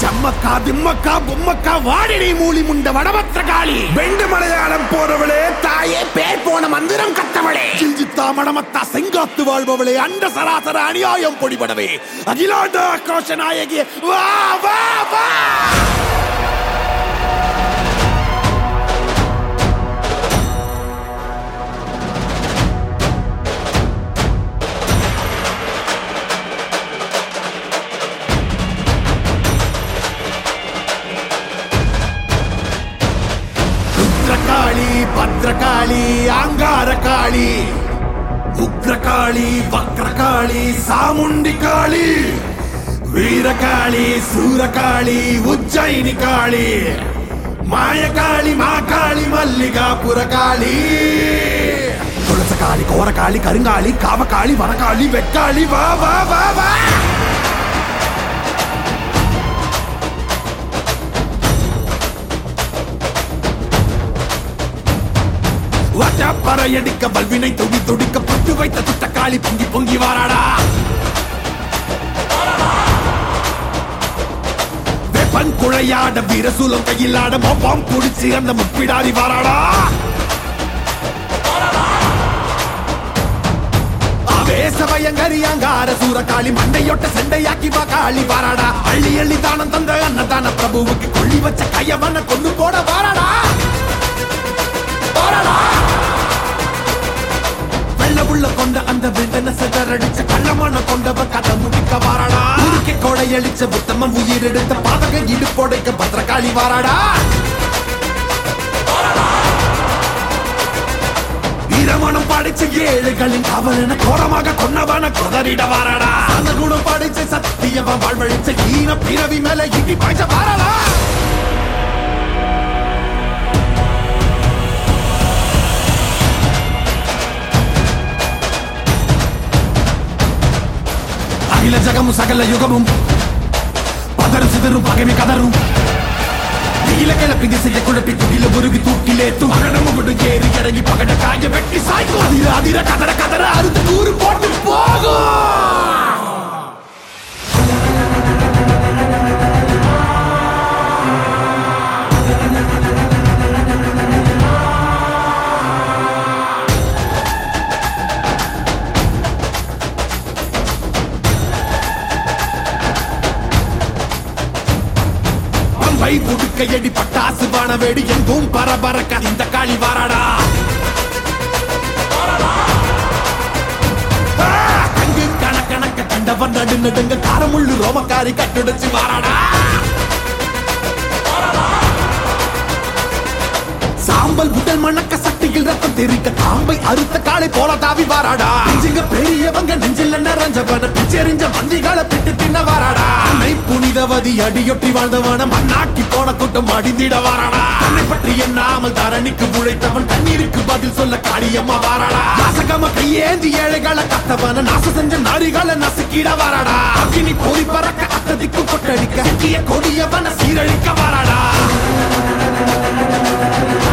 சம்மக்கா திம்மக்கா பொம்மக்கா வாடினை மூலி முண்ட வடபத்திர காளி வெண்டு மலையாளம் போறவளே தாயே பேர் போன மந்திரம் கத்தவளே சிஞ்சித்தா மடமத்தா செங்காத்து வாழ்பவளே அண்ட சராசர அநியாயம் பொடிபடவே அகிலாண்ட ஆக்ரோஷ நாயகி வா வா வா ருத்ரகாளி பத்ரகாளி ஆங்கார காளி உக்ரகாளி வக்ரகாளி சாமுண்டி காளி வீரகாளி சூரகாளி உஜ்ஜயினி காளி மாயகாளி மாகாளி மல்லிகாபுர காளி துளசகாளி கோரகாளி கருங்காளி காவகாளி வனகாளி வெக்காளி வா வா வா வா பறையடிக்க வல்வினை துடி துடிக்க பட்டு வைத்த துட்டக்காளி பொங்கி பொங்கி வாராடா வெப்பன் குழையாட வீரசூலம் கையிலாட மொப்பம் புடிச்சு அந்த முப்பிடாரி வாராடா ஆவேசவயங்கரி அங்கார சூரகாளி மண்டையொட்ட செண்டையாக்கி வா காளி வாராடா அள்ளி அள்ளி தானம் தந்த அன்னதான பிரபுவுக்கு கொள்ளி வச்ச கையவன கொண்டு போட வாராடா வாராடா வெள்ள உள்ள கொண்ட அந்த வெண்டன செதறடிச்ச கள்ளமான கொண்டவ கதை முடிக்க வாராடா உருக்கி கொடையடிச்ச புத்தமம் உயிர் எடுத்த பாதக இடுப்போடைக்க பத்திரகாளி வாராடா வீரமணம் படிச்ச ஏழுகளின் கவலன கோரமாக கொன்னவன கொதறிட வாராடா அந்த குணம் படிச்ச சத்தியவன் வாழ்வழிச்ச ஈன பிறவி மேல இடி பாய்ச்ச வாராடா அகில ஜகமும் சகல யுகமும் பதறு சிதறும் பகைமை கதறும் நீல கிளப்பி திசையை குழப்பி துகில உருகி தூக்கிலேத்தும் அகடமும் விடு ஏறி இறங்கி பகட காய வெட்டி சாய்க்கும் அதிர அதிர கதற கதற அறுத்து கூறு போட்டு போகும் பம்பை புடுக்கையடி பட்டாசு வானவேடி எங்கும் பரபரக்க இந்த காளி வாராடா ஆ, கங்கு கணக்கணக்க கண்டவன் நடு நடுங்க காரமுள்ளு ரோமக்காரி கட்டுடைச்சு வாராடா சாம்பல் உடல் மணக்க சட்டியில் ரத்தம் தெரிக்க காம்பை அறுத்த காளை போல தாவி வாராடா நெஞ்சுங்க பெரியவங்க நெஞ்சில் நிறைஞ்சவன பிச்செறிஞ்ச வந்திகளை பிட்டு தின்ன வாராடா அன்னை புனிதவதி அடியொட்டி வாழ்ந்தவன மண்ணாக்கி போன கூட்டம் அடிந்திட வாராடா தன்னை பற்றி எண்ணாமல் தரணிக்கு உழைத்தவன் கண்ணீருக்கு பதில் சொல்ல காளியம்மா வாராடா நாசகம கையேந்தி ஏழைகளை கத்தவன நாச செஞ்ச நாரிகளை நசுக்கிட வாராடா அக்கினி போரி பறக்க அத்ததிக்கு கொட்டடிக்க சிக்கிய கொடியவன சீரழிக்க வாராடா